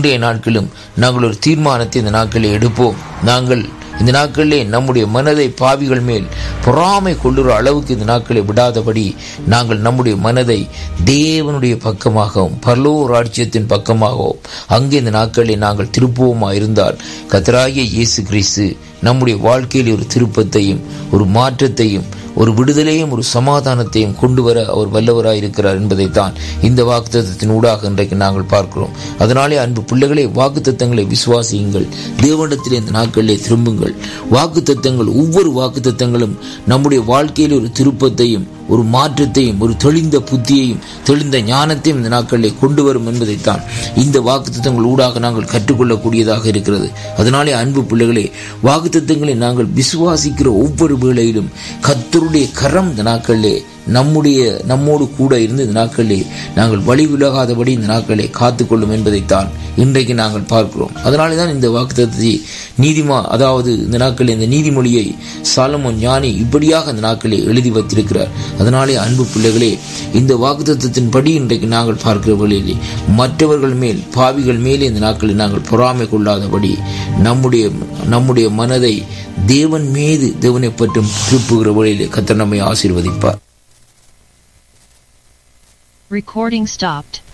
இன்றைய நாட்களும் நாங்கள் ஒரு தீர்மானத்தை இந்த நாட்களில் எடுப்போம் நாங்கள் இந்த நாட்களிலே நம்முடைய மனதை பாவிகள் மேல் பொறாமை கொள்ளுற அளவுக்கு இந்த நாட்களை விடாதபடி நாங்கள் நம்முடைய மனதை தேவனுடைய பக்கமாகவும் பரலோ ராஜ்யத்தின் பக்கமாகவும் அங்கே இந்த நாட்களில் நாங்கள் திருப்புவோமா இருந்தால் கத்தராகிய இயேசு கிறிஸ்து நம்முடைய வாழ்க்கையில் ஒரு திருப்பத்தையும் ஒரு மாற்றத்தையும் ஒரு விடுதலையும் ஒரு சமாதானத்தையும் கொண்டு வர அவர் வல்லவராய் இருக்கிறார் என்பதைத்தான் இந்த வாக்குத்தத்தின் ஊடாக இன்றைக்கு நாங்கள் பார்க்கிறோம் அதனாலே அன்பு பிள்ளைகளே வாக்குத்தத்தங்களை விசுவாசியுங்கள் தேவனிடத்தில் இந்த நாட்களிலே திரும்புங்கள் வாக்குத்தத்தங்கள் ஒவ்வொரு வாக்குத்தத்தங்களும் நம்முடைய வாழ்க்கையில் ஒரு திருப்பத்தையும் ஒரு மாற்றத்தையும் ஒரு தெளிந்த புத்தியையும் தெளிந்த ஞானத்தையும் இந்த நாட்களிலே கொண்டு வரும் என்பதைத்தான் இந்த வாக்குத்தத்தங்கள் ஊடாக நாங்கள் கற்றுக்கொள்ளக்கூடியதாக இருக்கிறது அதனாலே அன்பு பிள்ளைகளே வாக்குத்தத்தங்களை நாங்கள் விசுவாசிக்கிற ஒவ்வொரு வேளையிலும் கத்தருடைய கரம் இந்த நாட்களிலே நம்முடைய நம்மோடு கூட இருந்து இந்த நாட்களிலே நாங்கள் வழி விலகாதபடி இந்த நாட்களை காத்துக்கொள்ளும் என்பதைத்தான் இன்றைக்கு நாங்கள் பார்க்கிறோம் அதனாலே தான் இந்த வாக்குத்தத்தை நீதிமா அதாவது இந்த நாட்களில் இந்த நீதிமொழியை சாலமோன் ஞானி இப்படியாக இந்த நாட்களில் எழுதி வைத்திருக்கிறார் அதனாலே அன்பு பிள்ளைகளே இந்த வாக்குத்தத்தின் படி இன்றைக்கு நாங்கள் பார்க்கிற வழியிலே மற்றவர்கள் மேல் பாவிகள் மேலே இந்த நாட்களில் நாங்கள் பொறாமை கொள்ளாதபடி நம்முடைய நம்முடைய மனதை தேவன் மீது தேவனை பற்றும் திருப்புகிற வழியிலே கத்தர் நம்மை ஆசீர்வதிப்பார் Recording stopped.